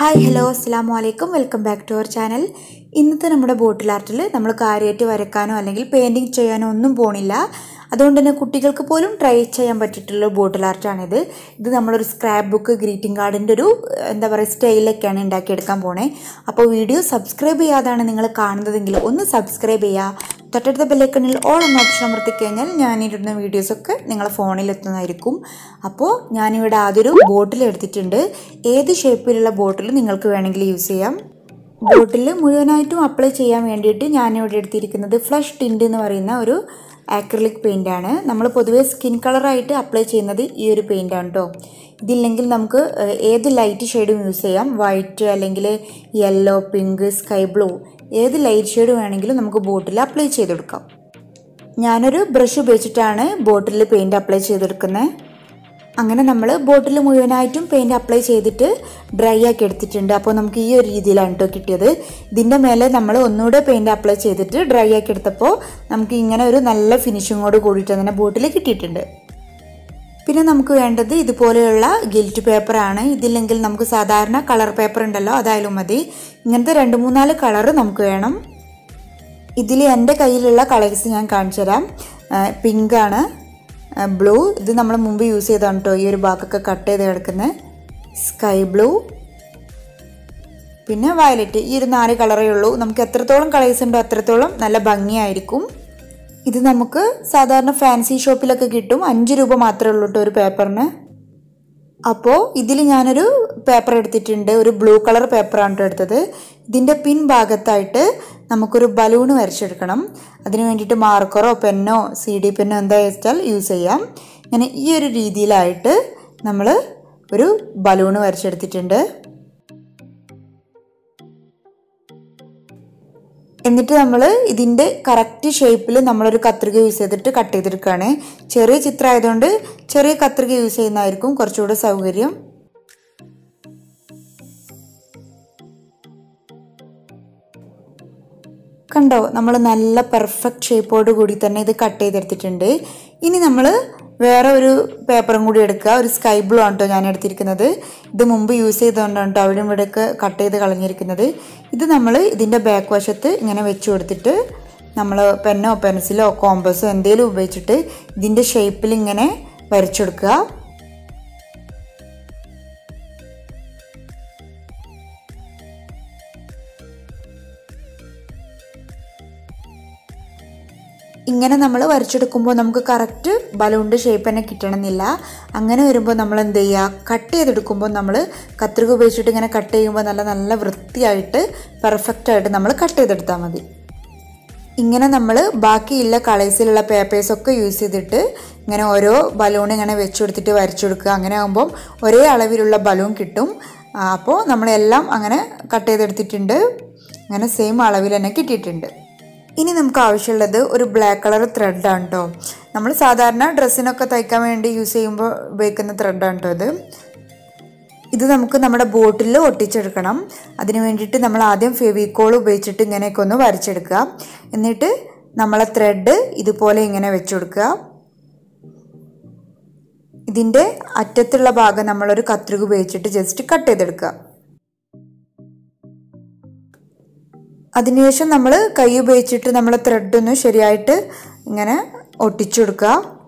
hi hello അസ്സാം വലൈക്കും welcome back to our channel ഇന്നത്തെ നമ്മുടെ ബോട്ടിൽ ആർട്ടിൽ നമ്മൾ കാര്യമായിട്ട് വരക്കാനോ അല്ലെങ്കിൽ പെയിൻറ്റിങ് ചെയ്യാനോ ഒന്നും പോണില്ല അതുകൊണ്ട് തന്നെ കുട്ടികൾക്ക് പോലും ട്രൈ ചെയ്യാൻ പറ്റിയിട്ടുള്ള ബോട്ടിൽ ആർട്ടാണിത് ഇത് നമ്മളൊരു സ്ക്രാപ്പ് ബുക്ക് ഗ്രീറ്റിംഗ് കാർഡിൻ്റെ ഒരു എന്താ പറയുക സ്റ്റൈലൊക്കെയാണ് ഉണ്ടാക്കിയെടുക്കാൻ പോണേ അപ്പോൾ വീഡിയോ സബ്സ്ക്രൈബ് ചെയ്യാതാണ് നിങ്ങൾ കാണുന്നതെങ്കിൽ ഒന്ന് സബ്സ്ക്രൈബ് ചെയ്യുക തൊട്ടടുത്ത ബെല്ലൈക്കണിൽ ഓൾ എന്ന ഓപ്ഷൻ അമർത്തി കഴിഞ്ഞാൽ ഞാനിടുന്ന വീഡിയോസൊക്കെ നിങ്ങളെ ഫോണിൽ എത്തുന്നതായിരിക്കും അപ്പോൾ ഞാനിവിടെ ആദ്യൊരു ബോട്ടിൽ എടുത്തിട്ടുണ്ട് ഏത് ഷേപ്പിലുള്ള ബോട്ടിൽ നിങ്ങൾക്ക് വേണമെങ്കിൽ യൂസ് ചെയ്യാം ബോട്ടിൽ മുഴുവനായിട്ടും അപ്ലൈ ചെയ്യാൻ വേണ്ടിയിട്ട് ഞാനിവിടെ എടുത്തിരിക്കുന്നത് ഫ്ലഷ് ടിൻറ്റ് എന്ന് പറയുന്ന ഒരു ആക്രിലിക് പെയിൻ്റാണ് നമ്മൾ പൊതുവേ സ്കിൻ കളറായിട്ട് അപ്ലൈ ചെയ്യുന്നത് ഈ ഒരു പെയിൻ്റാണ് കേട്ടോ ഇതില്ലെങ്കിൽ നമുക്ക് ഏത് ലൈറ്റ് ഷെയ്ഡും യൂസ് ചെയ്യാം വൈറ്റ് അല്ലെങ്കിൽ യെല്ലോ പിങ്ക് സ്കൈ ബ്ലൂ ഏത് ലൈറ്റ് ഷെയ്ഡ് വേണമെങ്കിലും നമുക്ക് ബോട്ടിൽ അപ്ലൈ ചെയ്തെടുക്കാം ഞാനൊരു ബ്രഷ് ഉപയോഗിച്ചിട്ടാണ് ബോട്ടിൽ പെയിൻറ് അപ്ലൈ ചെയ്തെടുക്കുന്നത് അങ്ങനെ നമ്മൾ ബോട്ടിൽ മുഴുവനായിട്ടും പെയിൻറ് അപ്ലൈ ചെയ്തിട്ട് ഡ്രൈ ആക്കി എടുത്തിട്ടുണ്ട് അപ്പോൾ നമുക്ക് ഈ ഒരു രീതിയിലാണ് കേട്ടോ കിട്ടിയത് ഇതിൻ്റെ മേലെ നമ്മൾ ഒന്നുകൂടെ പെയിൻറ് അപ്ലൈ ചെയ്തിട്ട് ഡ്രൈ ആക്കി എടുത്തപ്പോൾ നമുക്ക് ഇങ്ങനെ ഒരു നല്ല ഫിനിഷിങ്ങോട് കൂടിയിട്ട് തന്നെ ബോട്ടിൽ കിട്ടിയിട്ടുണ്ട് പിന്നെ നമുക്ക് വേണ്ടത് ഇതുപോലെയുള്ള ഗിൽറ്റ് പേപ്പറാണ് ഇതില്ലെങ്കിൽ നമുക്ക് സാധാരണ കളർ പേപ്പർ ഉണ്ടല്ലോ അതായാലും മതി ഇങ്ങനത്തെ രണ്ട് മൂന്നാല് കളർ നമുക്ക് വേണം ഇതിൽ എൻ്റെ കയ്യിലുള്ള കളേഴ്സ് ഞാൻ കാണിച്ചു തരാം പിങ്കാണ് ബ്ലൂ ഇത് നമ്മൾ മുമ്പ് യൂസ് ചെയ്താണ് കേട്ടോ ഈ ഒരു ഭാഗമൊക്കെ കട്ട് ചെയ്ത് കിടക്കുന്നത് സ്കൈ ബ്ലൂ പിന്നെ വയലറ്റ് ഈ ഒരു നാല് കളറേ ഉള്ളൂ നമുക്ക് എത്രത്തോളം കളേഴ്സ് ഉണ്ടോ അത്രത്തോളം നല്ല ഭംഗിയായിരിക്കും ഇത് നമുക്ക് സാധാരണ ഫാൻസി ഷോപ്പിലൊക്കെ കിട്ടും അഞ്ച് രൂപ മാത്രമേ ഉള്ളൂ കേട്ടോ ഒരു പേപ്പറിന് അപ്പോൾ ഇതിൽ ഞാനൊരു പേപ്പർ എടുത്തിട്ടുണ്ട് ഒരു ബ്ലൂ കളർ പേപ്പറാണ് കേട്ടോ എടുത്തത് ഇതിൻ്റെ പിൻ ഭാഗത്തായിട്ട് നമുക്കൊരു ബലൂൺ വരച്ചെടുക്കണം അതിന് വേണ്ടിയിട്ട് മാർക്കറോ പെന്നോ സി ഡി പെന്നോ എന്താ വെച്ചാൽ യൂസ് ചെയ്യാം ഇങ്ങനെ ഈ ഒരു രീതിയിലായിട്ട് നമ്മൾ ഒരു ബലൂൺ വരച്ചെടുത്തിട്ടുണ്ട് എന്നിട്ട് നമ്മൾ ഇതിൻ്റെ കറക്റ്റ് ഷേപ്പിൽ നമ്മളൊരു കത്രിക യൂസ് ചെയ്തിട്ട് കട്ട് ചെയ്തെടുക്കുകയാണ് ചെറിയ ചിത്രം ആയതുകൊണ്ട് ചെറിയ കത്രിക യൂസ് ചെയ്യുന്നതായിരിക്കും കുറച്ചുകൂടെ സൗകര്യം കണ്ടോ നമ്മൾ നല്ല പെർഫെക്റ്റ് ഷേപ്പോട് കൂടി തന്നെ ഇത് കട്ട് ചെയ്തെടുത്തിട്ടുണ്ട് ഇനി നമ്മൾ വേറെ ഒരു പേപ്പറും കൂടി എടുക്കുക ഒരു സ്കൈ ബ്ലൂ ആണ് കേട്ടോ ഞാൻ എടുത്തിരിക്കുന്നത് ഇത് മുമ്പ് യൂസ് ചെയ്തുകൊണ്ടാണ് കേട്ടോ അവിടെ ഇവിടെയൊക്കെ കട്ട് ചെയ്ത് കളഞ്ഞിരിക്കുന്നത് ഇത് നമ്മൾ ഇതിൻ്റെ ബാക്ക് വശത്ത് ഇങ്ങനെ വെച്ച് കൊടുത്തിട്ട് നമ്മൾ പെന്നോ പെൻസിലോ കോമ്പസോ എന്തെങ്കിലും ഉപയോഗിച്ചിട്ട് ഇതിൻ്റെ ഷേപ്പിൽ ഇങ്ങനെ വരച്ചെടുക്കുക ഇങ്ങനെ നമ്മൾ വരച്ചെടുക്കുമ്പോൾ നമുക്ക് കറക്റ്റ് ബലൂണിൻ്റെ ഷേപ്പ് തന്നെ കിട്ടണമെന്നില്ല അങ്ങനെ വരുമ്പോൾ നമ്മൾ എന്ത് ചെയ്യുക കട്ട് ചെയ്തെടുക്കുമ്പോൾ നമ്മൾ കത്രിക ഉപയോഗിച്ചിട്ട് ഇങ്ങനെ കട്ട് ചെയ്യുമ്പോൾ നല്ല നല്ല വൃത്തിയായിട്ട് പെർഫെക്റ്റായിട്ട് നമ്മൾ കട്ട് ചെയ്തെടുത്താൽ മതി ഇങ്ങനെ നമ്മൾ ബാക്കിയുള്ള കളേഴ്സിലുള്ള പേപ്പേഴ്സൊക്കെ യൂസ് ചെയ്തിട്ട് ഇങ്ങനെ ഓരോ ബലൂൺ ഇങ്ങനെ വെച്ച് കൊടുത്തിട്ട് വരച്ചു കൊടുക്കുക അങ്ങനെ ആകുമ്പം ഒരേ അളവിലുള്ള ബലൂൺ കിട്ടും അപ്പോൾ നമ്മളെല്ലാം അങ്ങനെ കട്ട് ചെയ്തെടുത്തിട്ടുണ്ട് അങ്ങനെ സെയിം അളവിൽ തന്നെ കിട്ടിയിട്ടുണ്ട് ഇനി നമുക്ക് ആവശ്യമുള്ളത് ഒരു ബ്ലാക്ക് കളർ ത്രെഡാണ് കേട്ടോ നമ്മൾ സാധാരണ ഡ്രസ്സിനൊക്കെ തയ്ക്കാൻ വേണ്ടി യൂസ് ചെയ്യുമ്പോൾ ഉപയോഗിക്കുന്ന ത്രെഡാണ് കേട്ടോ ഇത് ഇത് നമുക്ക് നമ്മുടെ ബോട്ടിൽ ഒട്ടിച്ചെടുക്കണം അതിന് വേണ്ടിയിട്ട് നമ്മൾ ആദ്യം ഫെവിക്കോൾ ഉപയോഗിച്ചിട്ട് ഇങ്ങനെയൊക്കെ ഒന്ന് വരച്ചെടുക്കുക എന്നിട്ട് നമ്മളെ ത്രെഡ് ഇതുപോലെ ഇങ്ങനെ വെച്ച് കൊടുക്കുക ഇതിൻ്റെ അറ്റത്തുള്ള ഭാഗം നമ്മളൊരു കത്രിക ഉപയോഗിച്ചിട്ട് ജസ്റ്റ് കട്ട് ചെയ്തെടുക്കുക അതിനുശേഷം നമ്മൾ കൈ ഉപയോഗിച്ചിട്ട് നമ്മൾ ത്രെഡ് ഒന്ന് ശരിയായിട്ട് ഇങ്ങനെ ഒട്ടിച്ചു കൊടുക്കുക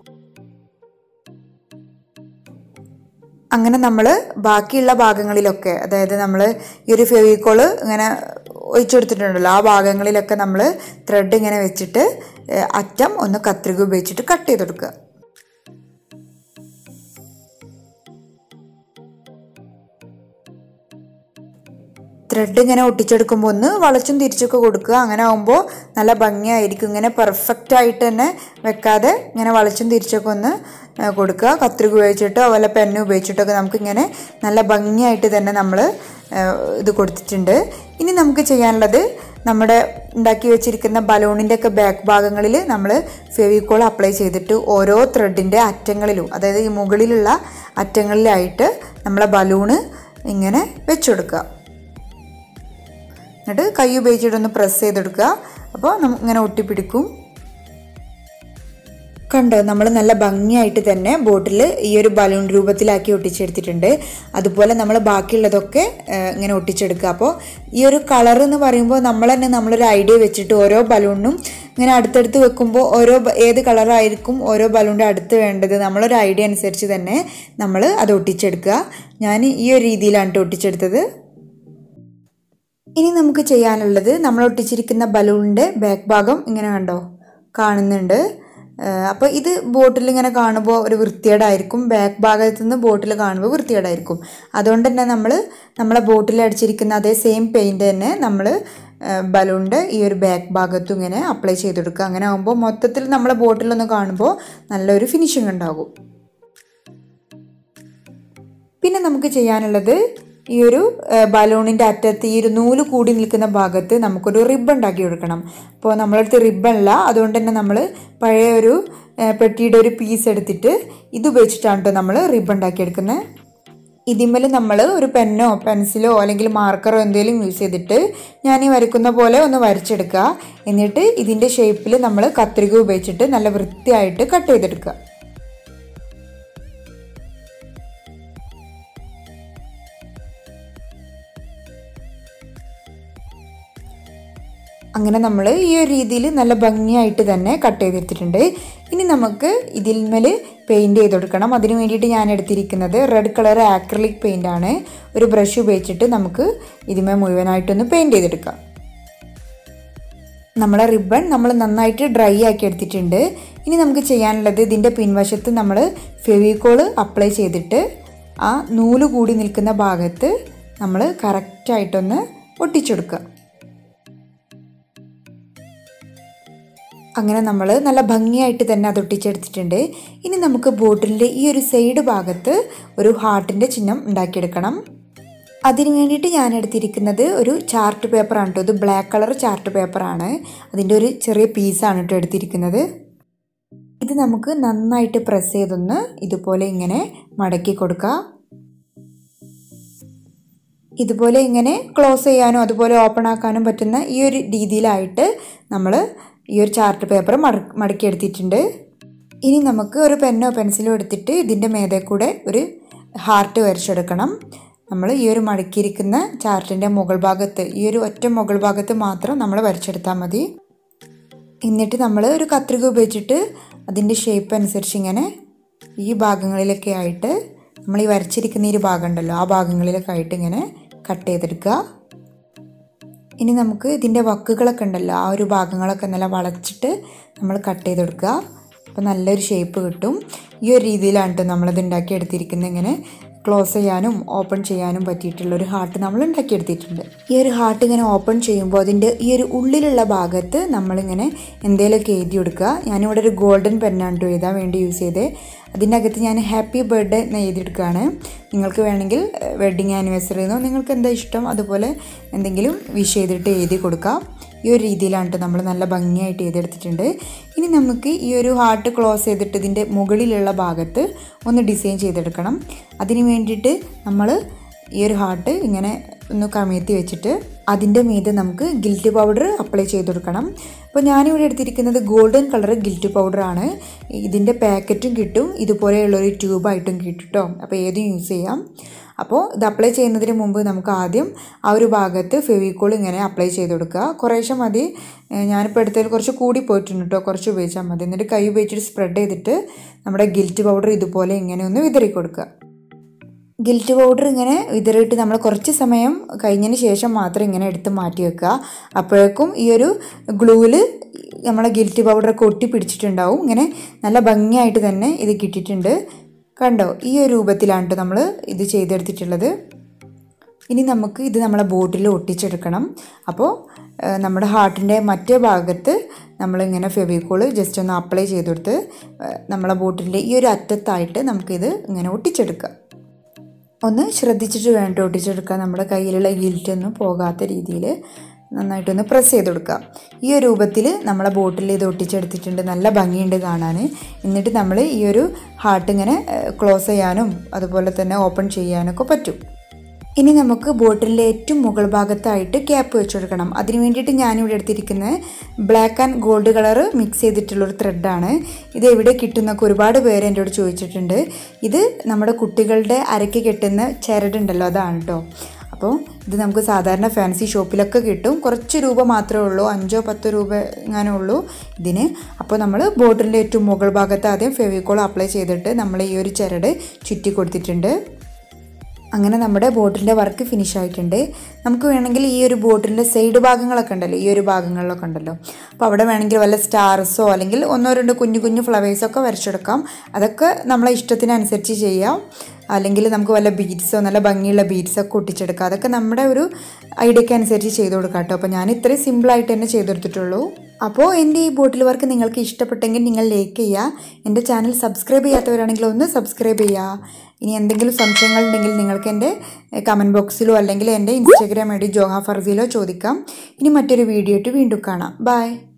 അങ്ങനെ നമ്മൾ ബാക്കിയുള്ള ഭാഗങ്ങളിലൊക്കെ അതായത് നമ്മൾ ഈ ഒരു ഫെവിക്കോള് ഇങ്ങനെ ഒഴിച്ചു കൊടുത്തിട്ടുണ്ടല്ലോ ആ ഭാഗങ്ങളിലൊക്കെ നമ്മൾ ത്രെഡ് ഇങ്ങനെ വെച്ചിട്ട് അറ്റം ഒന്ന് കത്രിക ഉപയോഗിച്ചിട്ട് കട്ട് ചെയ്ത് കൊടുക്കുക ത്രെഡ് ഇങ്ങനെ ഒട്ടിച്ചെടുക്കുമ്പോൾ ഒന്ന് വളച്ചും തിരിച്ചൊക്കെ കൊടുക്കുക അങ്ങനെ ആകുമ്പോൾ നല്ല ഭംഗിയായിരിക്കും ഇങ്ങനെ പെർഫെക്റ്റ് ആയിട്ട് തന്നെ വെക്കാതെ ഇങ്ങനെ വളച്ചും തിരിച്ചൊക്കെ ഒന്ന് കൊടുക്കുക കത്രിക ഉപയോഗിച്ചിട്ടോ അതുപോലെ പെന്ന് ഉപയോഗിച്ചിട്ടൊക്കെ നമുക്ക് ഇങ്ങനെ നല്ല ഭംഗിയായിട്ട് തന്നെ നമ്മൾ ഇത് കൊടുത്തിട്ടുണ്ട് ഇനി നമുക്ക് ചെയ്യാനുള്ളത് നമ്മുടെ ഉണ്ടാക്കി വെച്ചിരിക്കുന്ന ബലൂണിൻ്റെ ഒക്കെ ബാക്ക് ഭാഗങ്ങളിൽ നമ്മൾ ഫെവിക്കോൾ അപ്ലൈ ചെയ്തിട്ട് ഓരോ ത്രെഡിൻ്റെ അറ്റങ്ങളിലും അതായത് ഈ മുകളിലുള്ള അറ്റങ്ങളിലായിട്ട് നമ്മളെ ബലൂണ് ഇങ്ങനെ വെച്ചുകൊടുക്കുക എന്നിട്ട് കൈ ഉപയോഗിച്ചിട്ടൊന്ന് പ്രസ് ചെയ്തെടുക്കുക അപ്പോൾ നമുക്ക് ഇങ്ങനെ ഒട്ടിപ്പിടിക്കും കണ്ടോ നമ്മൾ നല്ല ഭംഗിയായിട്ട് തന്നെ ബോട്ടിൽ ഈ ഒരു ബലൂൺ രൂപത്തിലാക്കി ഒട്ടിച്ചെടുത്തിട്ടുണ്ട് അതുപോലെ നമ്മൾ ബാക്കിയുള്ളതൊക്കെ ആ, ഇങ്ങനെ ഒട്ടിച്ചെടുക്കുക അപ്പോൾ ഈ ഒരു കളർ എന്ന് പറയുമ്പോൾ നമ്മൾ തന്നെ നമ്മളൊരു ഐഡിയ വെച്ചിട്ട് ഓരോ ബലൂണിനും ഇങ്ങനെ അടുത്തടുത്ത് വെക്കുമ്പോൾ ഓരോ ബ- ഏത് കളറായിരിക്കും ഓരോ ബലൂണിൻ്റെ അടുത്ത് വേണ്ടത് നമ്മളൊരു ഐഡിയ അനുസരിച്ച് തന്നെ നമ്മൾ അത് ഒട്ടിച്ചെടുക്കുക ഞാൻ ഈ ഒരു രീതിയിലാണ് ട്ടോ ഒട്ടിച്ചെടുത്തത് ഇനി നമുക്ക് ചെയ്യാനുള്ളത് നമ്മൾ ഒട്ടിച്ചിരിക്കുന്ന ബലൂണിൻ്റെ ബാക്ക് ഭാഗം ഇങ്ങനെ കണ്ടോ കാണുന്നുണ്ട് അപ്പോൾ ഇത് ബോട്ടിൽ ഇങ്ങനെ കാണുമ്പോൾ ഒരു വൃത്തികേടായിരിക്കും ബാക്ക് ഭാഗത്ത് നിന്ന് ബോട്ടിൽ കാണുമ്പോൾ വൃത്തികേടായിരിക്കും അതുകൊണ്ട് തന്നെ നമ്മൾ നമ്മളെ ബോട്ടിൽ അടിച്ചിരിക്കുന്ന അതേ സെയിം പെയിൻറ് തന്നെ നമ്മൾ ബലൂണിൻ്റെ ഈ ഒരു ബാക്ക് ഭാഗത്തും ഇങ്ങനെ അപ്ലൈ ചെയ്ത് കൊടുക്കുക അങ്ങനെ ആകുമ്പോൾ മൊത്തത്തിൽ നമ്മളെ ബോട്ടിലൊന്ന് കാണുമ്പോൾ നല്ലൊരു ഫിനിഷിംഗ് ഉണ്ടാകും പിന്നെ നമുക്ക് ചെയ്യാനുള്ളത് ഈ ഒരു ബലൂണിൻ്റെ അറ്റത്ത് ഈ ഒരു നൂല് കൂടി നിൽക്കുന്ന ഭാഗത്ത് നമുക്കൊരു റിബൺ ഉണ്ടാക്കി കൊടുക്കണം അപ്പോൾ നമ്മളടുത്ത് റിബൺ അല്ല അതുകൊണ്ട് തന്നെ നമ്മൾ പഴയ ഒരു ഏ, പെട്ടിയുടെ ഒരു പീസ് എടുത്തിട്ട് ഇത് ഉപയോഗിച്ചിട്ടാണ് കേട്ടോ നമ്മൾ റിബൺ ഉണ്ടാക്കി എടുക്കുന്നത് ഇതിന്മേൽ നമ്മൾ ഒരു പെന്നോ പെൻസിലോ അല്ലെങ്കിൽ മാർക്കറോ എന്തെങ്കിലും യൂസ് ചെയ്തിട്ട് ഞാൻ ഈ വരയ്ക്കുന്ന പോലെ ഒന്ന് വരച്ചെടുക്കുക എന്നിട്ട് ഇതിൻ്റെ ഷേപ്പിൽ നമ്മൾ കത്രിക ഉപയോഗിച്ചിട്ട് നല്ല വൃത്തിയായിട്ട് കട്ട് ചെയ്തെടുക്കുക അങ്ങനെ നമ്മൾ ഈ ഒരു രീതിയിൽ നല്ല ഭംഗിയായിട്ട് തന്നെ കട്ട് ചെയ്തെടുത്തിട്ടുണ്ട് ഇനി നമുക്ക് ഇതിന്മേൽ പെയിൻറ് ചെയ്ത് കൊടുക്കണം അതിന് വേണ്ടിയിട്ട് ഞാൻ എടുത്തിരിക്കുന്നത് റെഡ് കളർ ആക്രിലിക് പെയിൻ്റ് ആണ് ഒരു ബ്രഷ് ഉപയോഗിച്ചിട്ട് നമുക്ക് ഇതിന്മേൽ മുഴുവനായിട്ടൊന്ന് പെയിൻറ് ചെയ്തെടുക്കാം നമ്മളെ റിബൺ നമ്മൾ നന്നായിട്ട് ഡ്രൈ ആക്കി എടുത്തിട്ടുണ്ട് ഇനി നമുക്ക് ചെയ്യാനുള്ളത് ഇതിൻ്റെ പിൻവശത്ത് നമ്മൾ ഫെവിക്കോള് അപ്ലൈ ചെയ്തിട്ട് ആ നൂല് കൂടി നിൽക്കുന്ന ഭാഗത്ത് നമ്മൾ കറക്റ്റായിട്ടൊന്ന് ഒട്ടിച്ചെടുക്കുക അങ്ങനെ നമ്മൾ നല്ല ഭംഗിയായിട്ട് തന്നെ അത് ഒട്ടിച്ചെടുത്തിട്ടുണ്ട് ഇനി നമുക്ക് ബോട്ടിലിൻ്റെ ഈ ഒരു സൈഡ് ഭാഗത്ത് ഒരു ഹാർട്ടിൻ്റെ ചിഹ്നം ഉണ്ടാക്കിയെടുക്കണം അതിന് വേണ്ടിയിട്ട് ഞാൻ എടുത്തിരിക്കുന്നത് ഒരു ചാർട്ട് പേപ്പറാണ് കേട്ടോ ഇത് ബ്ലാക്ക് കളർ ചാർട്ട് പേപ്പറാണ് അതിൻ്റെ ഒരു ചെറിയ പീസാണ് കേട്ടോ എടുത്തിരിക്കുന്നത് ഇത് നമുക്ക് നന്നായിട്ട് പ്രസ് ചെയ്തൊന്ന് ഇതുപോലെ ഇങ്ങനെ മടക്കി കൊടുക്കുക ഇതുപോലെ ഇങ്ങനെ ക്ലോസ് ചെയ്യാനോ അതുപോലെ ഓപ്പൺ ആക്കാനും പറ്റുന്ന ഈ ഒരു രീതിയിലായിട്ട് നമ്മൾ ഈ ഒരു ചാർട്ട് പേപ്പർ മട മടക്കിയെടുത്തിട്ടുണ്ട് ഇനി നമുക്ക് ഒരു പെന്നോ പെൻസിലോ എടുത്തിട്ട് ഇതിൻ്റെ മേതെ കൂടെ ഒരു ഹാർട്ട് വരച്ചെടുക്കണം നമ്മൾ ഈ ഒരു മടക്കിയിരിക്കുന്ന ചാർട്ടിൻ്റെ മുകൾ ഭാഗത്ത് ഈ ഒരു ഒറ്റ മുകൾ ഭാഗത്ത് മാത്രം നമ്മൾ വരച്ചെടുത്താൽ മതി എന്നിട്ട് നമ്മൾ ഒരു കത്രിക ഉപയോഗിച്ചിട്ട് അതിൻ്റെ ഷേപ്പ് അനുസരിച്ച് ഇങ്ങനെ ഈ ഭാഗങ്ങളിലൊക്കെ ആയിട്ട് നമ്മൾ ഈ വരച്ചിരിക്കുന്ന ഈ ഒരു ഭാഗം ഉണ്ടല്ലോ ആ ഭാഗങ്ങളിലൊക്കെ ആയിട്ട് ഇങ്ങനെ കട്ട് ചെയ്തെടുക്കുക ഇനി നമുക്ക് ഇതിൻ്റെ വക്കുകളൊക്കെ ഉണ്ടല്ലോ ആ ഒരു ഭാഗങ്ങളൊക്കെ നല്ല വളച്ചിട്ട് നമ്മൾ കട്ട് ചെയ്തെടുക്കുക അപ്പോൾ നല്ലൊരു ഷേപ്പ് കിട്ടും ഈ ഒരു രീതിയിലാണ് കേട്ടോ നമ്മളിത് ഉണ്ടാക്കിയെടുത്തിരിക്കുന്നത് ഇങ്ങനെ ക്ലോസ് ചെയ്യാനും ഓപ്പൺ ചെയ്യാനും പറ്റിയിട്ടുള്ള ഒരു ഹാർട്ട് നമ്മൾ ഉണ്ടാക്കിയെടുത്തിട്ടുണ്ട് ഈ ഒരു ഹാർട്ട് ഇങ്ങനെ ഓപ്പൺ ചെയ്യുമ്പോൾ അതിൻ്റെ ഈ ഒരു ഉള്ളിലുള്ള ഭാഗത്ത് നമ്മളിങ്ങനെ എന്തെങ്കിലുമൊക്കെ എഴുതി കൊടുക്കുക ഞാനിവിടെ ഒരു ഗോൾഡൻ പെന്നാണ് കേട്ടോ എഴുതാൻ വേണ്ടി യൂസ് ചെയ്തത് അതിൻ്റെ അകത്ത് ഞാൻ ഹാപ്പി ബർത്ത്ഡേ എന്ന് എഴുതിയെടുക്കുകയാണ് നിങ്ങൾക്ക് വേണമെങ്കിൽ വെഡ്ഡിങ് ആനിവേഴ്സറി എന്നോ നിങ്ങൾക്ക് എന്താ ഇഷ്ടം അതുപോലെ എന്തെങ്കിലും വിഷ് ചെയ്തിട്ട് എഴുതി കൊടുക്കാം ഈ ഒരു രീതിയിലാണ് കേട്ടോ നമ്മൾ നല്ല ഭംഗിയായിട്ട് എഴുതിയെടുത്തിട്ടുണ്ട് ഇനി നമുക്ക് ഈ ഒരു ഹാർട്ട് ക്ലോസ് ചെയ്തിട്ട് ഇതിൻ്റെ മുകളിലുള്ള ഭാഗത്ത് ഒന്ന് ഡിസൈൻ ചെയ്തെടുക്കണം അതിന് വേണ്ടിയിട്ട് നമ്മൾ ഈ ഒരു ഹാർട്ട് ഇങ്ങനെ ഒന്ന് കമഴ്ത്തി വെച്ചിട്ട് അതിൻ്റെ മീതെ നമുക്ക് ഗിൽറ്റ് പൗഡർ അപ്ലൈ ചെയ്ത് കൊടുക്കണം അപ്പോൾ ഞാനിവിടെ എടുത്തിരിക്കുന്നത് ഗോൾഡൻ കളർ ഗിൽറ്റ് പൗഡറാണ് ഇതിൻ്റെ പാക്കറ്റും കിട്ടും ഇതുപോലെയുള്ളൊരു ട്യൂബായിട്ടും കിട്ടും കേട്ടോ അപ്പോൾ ഏതും യൂസ് ചെയ്യാം അപ്പോൾ ഇത് അപ്ലൈ ചെയ്യുന്നതിന് മുമ്പ് നമുക്ക് ആദ്യം ആ ഒരു ഭാഗത്ത് ഫെവിക്കോൾ ഇങ്ങനെ അപ്ലൈ ചെയ്ത് കൊടുക്കുക കുറേശ്ശെ മതി ഏഹ് ഞാനിപ്പോൾ എടുത്തതിൽ കുറച്ച് കൂടി പോയിട്ടുണ്ട് കേട്ടോ കുറച്ച് ഉപയോഗിച്ചാൽ മതി എന്നിട്ട് കൈ ഉപയോഗിച്ചിട്ട് സ്പ്രെഡ് ചെയ്തിട്ട് നമ്മുടെ ഗിൽറ്റ് പൗഡർ ഇതുപോലെ ഇങ്ങനെ ഒന്ന് വിതറി കൊടുക്കുക ഗിൽറ്റ് പൗഡർ ഇങ്ങനെ വിതറിയിട്ട് നമ്മൾ കുറച്ച് സമയം കഴിഞ്ഞതിന് ശേഷം മാത്രം ഇങ്ങനെ എടുത്ത് മാറ്റി വെക്കുക അപ്പോഴേക്കും ഈ ഒരു ഗ്ലൂവിൽ നമ്മളെ ഗിൽറ്റ് പൗഡറൊക്കെ ഒട്ടി പിടിച്ചിട്ടുണ്ടാവും ഇങ്ങനെ നല്ല ഭംഗിയായിട്ട് തന്നെ ഇത് കിട്ടിയിട്ടുണ്ട് കണ്ടോ ഈ ഒരു രൂപത്തിലാണ് കേട്ടോ നമ്മൾ ഇത് ചെയ്തെടുത്തിട്ടുള്ളത് ഇനി നമുക്ക് ഇത് നമ്മളെ ബോട്ടിൽ ഒട്ടിച്ചെടുക്കണം അപ്പോൾ ഏഹ്, നമ്മുടെ ഹാർട്ടിൻ്റെ മറ്റേ ഭാഗത്ത് നമ്മളിങ്ങനെ ഫെവിക്കോള് ജസ്റ്റ് ഒന്ന് അപ്ലൈ ചെയ്ത് കൊടുത്ത് ഏഹ്, നമ്മളെ ബോട്ടിൻ്റെ ഈ ഒരു അറ്റത്തായിട്ട് നമുക്കിത് ഇങ്ങനെ ഒട്ടിച്ചെടുക്കാം ഒന്ന് ശ്രദ്ധിച്ചിട്ട് വേണ്ട ഒട്ടിച്ചെടുക്കാൻ നമ്മുടെ കയ്യിലുള്ള ഗിൽറ്റൊന്നും പോകാത്ത രീതിയിൽ നന്നായിട്ടൊന്ന് പ്രസ് ചെയ്ത് കൊടുക്കുക ഈ ഒരു രൂപത്തിൽ നമ്മളെ ബോട്ടിൽ ഇത് ഒട്ടിച്ചെടുത്തിട്ടുണ്ട് നല്ല ഭംഗിയുണ്ട് കാണാൻ എന്നിട്ട് നമ്മൾ ഈ ഒരു ഹാർട്ട് ഇങ്ങനെ ക്ലോസ് ചെയ്യാനും അതുപോലെ തന്നെ ഓപ്പൺ ചെയ്യാനൊക്കെ പറ്റും ഇനി നമുക്ക് ബോട്ടിലിൻ്റെ ഏറ്റവും മുകൾ ഭാഗത്തായിട്ട് ക്യാപ്പ് വെച്ച് കൊടുക്കണം അതിന് വേണ്ടിയിട്ട് ഞാനിവിടെ എടുത്തിരിക്കുന്നത് black and gold colour mix ചെയ്തിട്ടുള്ളൊരു ത്രെഡാണ് ഇത് എവിടെ കിട്ടുന്നൊക്കെ ഒരുപാട് പേര് എന്നോട് ചോദിച്ചിട്ടുണ്ട് ഇത് നമ്മുടെ കുട്ടികളുടെ അരയ്ക്ക് കെട്ടുന്ന ചരടുണ്ടല്ലോ അതാണ് കേട്ടോ അപ്പോൾ ഇത് നമുക്ക് സാധാരണ ഫാൻസി ഷോപ്പിലൊക്കെ കിട്ടും കുറച്ച് രൂപ മാത്രമേ ഉള്ളൂ അഞ്ചോ പത്തോ രൂപ എങ്ങനെ ഉള്ളൂ ഇതിന് അപ്പോൾ നമ്മൾ ബോട്ടിലിൻ്റെ ഏറ്റവും മുകൾ ഭാഗത്ത് ആദ്യം ഫെവിക്കോൾ അപ്ലൈ ചെയ്തിട്ട് നമ്മൾ ഈ ഒരു ചരട് ചുറ്റി കൊടുത്തിട്ടുണ്ട് അങ്ങനെ നമ്മുടെ ബോട്ടിലിൻ്റെ വർക്ക് ഫിനിഷ് ആയിട്ടുണ്ട് നമുക്ക് വേണമെങ്കിൽ ഈ ഒരു ബോട്ടിലിൻ്റെ സൈഡ് ഭാഗങ്ങളൊക്കെ ഉണ്ടല്ലോ ഈ ഒരു ഭാഗങ്ങളിലൊക്കെ ഉണ്ടല്ലോ അപ്പോൾ അവിടെ വേണമെങ്കിൽ വല്ല സ്റ്റാർസോ അല്ലെങ്കിൽ ഒന്നോ രണ്ടോ കുഞ്ഞു കുഞ്ഞു ഫ്ലവേഴ്സൊക്കെ വരച്ചെടുക്കാം അതൊക്കെ നമ്മളെ ഇഷ്ടത്തിനനുസരിച്ച് ചെയ്യാം അല്ലെങ്കിൽ നമുക്ക് വല്ല ബീഡ്സോ നല്ല ഭംഗിയുള്ള ബീഡ്സൊക്കെ ഒട്ടിച്ചെടുക്കാം അതൊക്കെ നമ്മുടെ ഒരു ഐഡിയക്ക് അനുസരിച്ച് ചെയ്ത് കൊടുക്കാം കേട്ടോ അപ്പോൾ ഞാൻ ഇത്രയും സിമ്പിളായിട്ട് തന്നെ ചെയ്തെടുത്തിട്ടുള്ളൂ അപ്പോൾ എൻ്റെ ഈ ബോട്ടിൽ വർക്ക് നിങ്ങൾക്ക് ഇഷ്ടപ്പെട്ടെങ്കിൽ നിങ്ങൾ ലൈക്ക് ചെയ്യുക എൻ്റെ ചാനൽ സബ്സ്ക്രൈബ് ചെയ്യാത്തവരാണെങ്കിൽ ഒന്ന് സബ്സ്ക്രൈബ് ചെയ്യുക ഇനി എന്തെങ്കിലും സംശയങ്ങളുണ്ടെങ്കിൽ നിങ്ങൾക്ക് എൻ്റെ കമൻറ്റ് ബോക്സിലോ അല്ലെങ്കിൽ എൻ്റെ ഇൻസ്റ്റാഗ്രാം ഐ ഡി ജോഹ ഫർസിയിലോ ചോദിക്കാം ഇനി മറ്റൊരു വീഡിയോ ആയിട്ട് വീണ്ടും കാണാം ബൈ